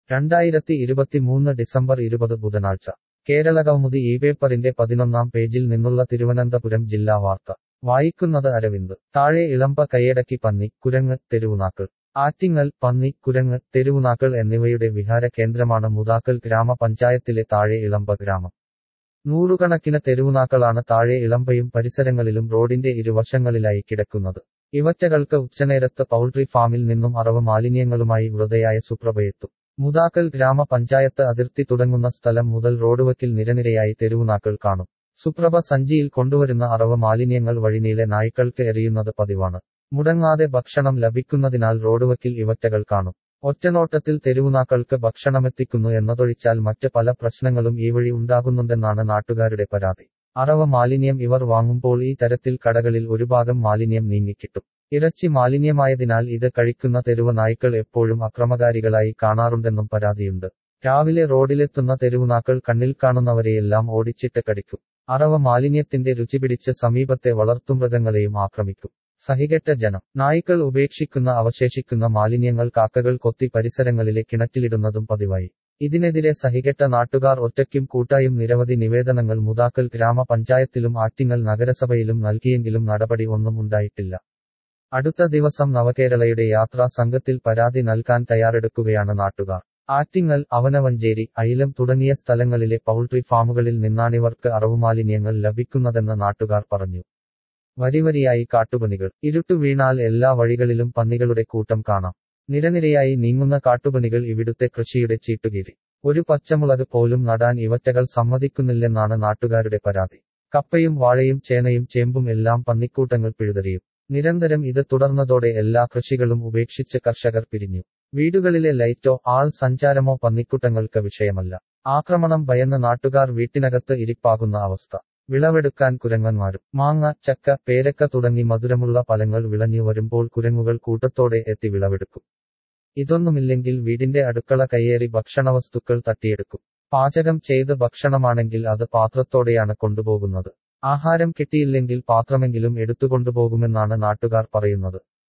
രണ്ടായിരത്തി ഇരുപത്തിമൂന്ന് ഡിസംബർ ഇരുപത് ബുധനാഴ്ച കേരളകൗമുദി ഈ പേപ്പറിന്റെ പതിനൊന്നാം പേജിൽ നിന്നുള്ള തിരുവനന്തപുരം ജില്ലാ വാർത്ത വായിക്കുന്നത് അരവിന്ദ് താഴെ ഇളമ്പ കൈയടക്കി പന്നി കുരങ്ങ് തെരുവുനാക്കൾ ആറ്റിങ്ങൽ പന്നി കുരങ്ങ് തെരുവുനാക്കൾ എന്നിവയുടെ വിഹാര കേന്ദ്രമാണ് മുതാക്കൽ ഗ്രാമപഞ്ചായത്തിലെ താഴെ ഇളമ്പ ഗ്രാമം നൂറുകണക്കിന് തെരുവുനാക്കളാണ് താഴെ ഇളമ്പയും പരിസരങ്ങളിലും റോഡിന്റെ ഇരുവശങ്ങളിലായി കിടക്കുന്നത് ഇവറ്റകൾക്ക് ഉച്ചനേരത്ത് പൗൾട്രി ഫാമിൽ നിന്നും അറവ് മാലിന്യങ്ങളുമായി വൃതയായ സുപ്രഭയെത്തും മുതാക്കൽ ഗ്രാമപഞ്ചായത്ത് അതിർത്തി തുടങ്ങുന്ന സ്ഥലം മുതൽ റോഡുവക്കിൽ നിരനിരയായി തെരുവുനാക്കൾ കാണും സുപ്രഭ സഞ്ചിയിൽ കൊണ്ടുവരുന്ന അറവ് മാലിന്യങ്ങൾ വഴിനീളെ നായ്ക്കൾക്ക് എറിയുന്നത് പതിവാണ് മുടങ്ങാതെ ഭക്ഷണം ലഭിക്കുന്നതിനാൽ റോഡുവക്കിൽ ഇവറ്റകൾ കാണും ഒറ്റനോട്ടത്തിൽ തെരുവുനാക്കൾക്ക് ഭക്ഷണമെത്തിക്കുന്നു എന്നതൊഴിച്ചാൽ മറ്റ് പല പ്രശ്നങ്ങളും ഈ വഴി ഉണ്ടാകുന്നുണ്ടെന്നാണ് നാട്ടുകാരുടെ പരാതി അറവ മാലിന്യം ഇവർ വാങ്ങുമ്പോൾ ഈ തരത്തിൽ കടകളിൽ ഒരു ഭാഗം മാലിന്യം നീങ്ങിക്കിട്ടും ഇറച്ചി മാലിന്യമായതിനാൽ ഇത് കഴിക്കുന്ന തെരുവ് നായ്ക്കൾ എപ്പോഴും അക്രമകാരികളായി കാണാറുണ്ടെന്നും പരാതിയുണ്ട് രാവിലെ റോഡിലെത്തുന്ന തെരുവുനാക്കൾ കണ്ണിൽ കാണുന്നവരെയെല്ലാം ഓടിച്ചിട്ട് കടിക്കും അറവ മാലിന്യത്തിന്റെ രുചി പിടിച്ച് സമീപത്തെ വളർത്തുമൃഗങ്ങളെയും ആക്രമിക്കും സഹികെട്ട ജനം നായ്ക്കൾ ഉപേക്ഷിക്കുന്ന അവശേഷിക്കുന്ന മാലിന്യങ്ങൾ കാക്കകൾ കൊത്തി പരിസരങ്ങളിലെ കിണറ്റിലിടുന്നതും പതിവായി ഇതിനെതിരെ സഹികെട്ട നാട്ടുകാർ ഒറ്റയ്ക്കും കൂട്ടായും നിരവധി നിവേദനങ്ങൾ മുതാക്കൽ ഗ്രാമപഞ്ചായത്തിലും ആറ്റിങ്ങൽ നഗരസഭയിലും നൽകിയെങ്കിലും നടപടി ഒന്നും ഉണ്ടായിട്ടില്ല അടുത്ത ദിവസം നവകേരളയുടെ യാത്രാ സംഘത്തിൽ പരാതി നൽകാൻ തയ്യാറെടുക്കുകയാണ് നാട്ടുകാർ ആറ്റിങ്ങൽ അവനവഞ്ചേരി അയിലം തുടങ്ങിയ സ്ഥലങ്ങളിലെ പൗൾട്രി ഫാമുകളിൽ നിന്നാണിവർക്ക് അറവുമാലിന്യങ്ങൾ ലഭിക്കുന്നതെന്ന് നാട്ടുകാർ പറഞ്ഞു വരിവരിയായി കാട്ടുപന്നികൾ ഇരുട്ടു വീണാൽ എല്ലാ വഴികളിലും പന്നികളുടെ കൂട്ടം കാണാം നിരനിരയായി നീങ്ങുന്ന കാട്ടുപന്നികൾ ഇവിടുത്തെ കൃഷിയുടെ ചീട്ടുകീറി ഒരു പച്ചമുളക് പോലും നടാൻ ഇവറ്റകൾ സമ്മതിക്കുന്നില്ലെന്നാണ് നാട്ടുകാരുടെ പരാതി കപ്പയും വാഴയും ചേനയും ചേമ്പും എല്ലാം പന്നിക്കൂട്ടങ്ങൾ പിഴുതെറിയും നിരന്തരം ഇത് തുടർന്നതോടെ എല്ലാ കൃഷികളും ഉപേക്ഷിച്ച് കർഷകർ പിരിഞ്ഞു വീടുകളിലെ ലൈറ്റോ ആൾ സഞ്ചാരമോ പന്നിക്കൂട്ടങ്ങൾക്ക് വിഷയമല്ല ആക്രമണം ഭയന്ന നാട്ടുകാർ വീട്ടിനകത്ത് ഇരിപ്പാകുന്ന അവസ്ഥ വിളവെടുക്കാൻ കുരങ്ങന്മാരും മാങ്ങ ചക്ക പേരക്ക തുടങ്ങി മധുരമുള്ള ഫലങ്ങൾ വിളഞ്ഞു വരുമ്പോൾ കുരങ്ങുകൾ കൂട്ടത്തോടെ എത്തി വിളവെടുക്കും ഇതൊന്നുമില്ലെങ്കിൽ വീടിന്റെ അടുക്കള കയ്യേറി ഭക്ഷണവസ്തുക്കൾ തട്ടിയെടുക്കും പാചകം ചെയ്ത് ഭക്ഷണമാണെങ്കിൽ അത് പാത്രത്തോടെയാണ് കൊണ്ടുപോകുന്നത് ആഹാരം കിട്ടിയില്ലെങ്കിൽ പാത്രമെങ്കിലും എടുത്തുകൊണ്ടുപോകുമെന്നാണ് നാട്ടുകാർ പറയുന്നത്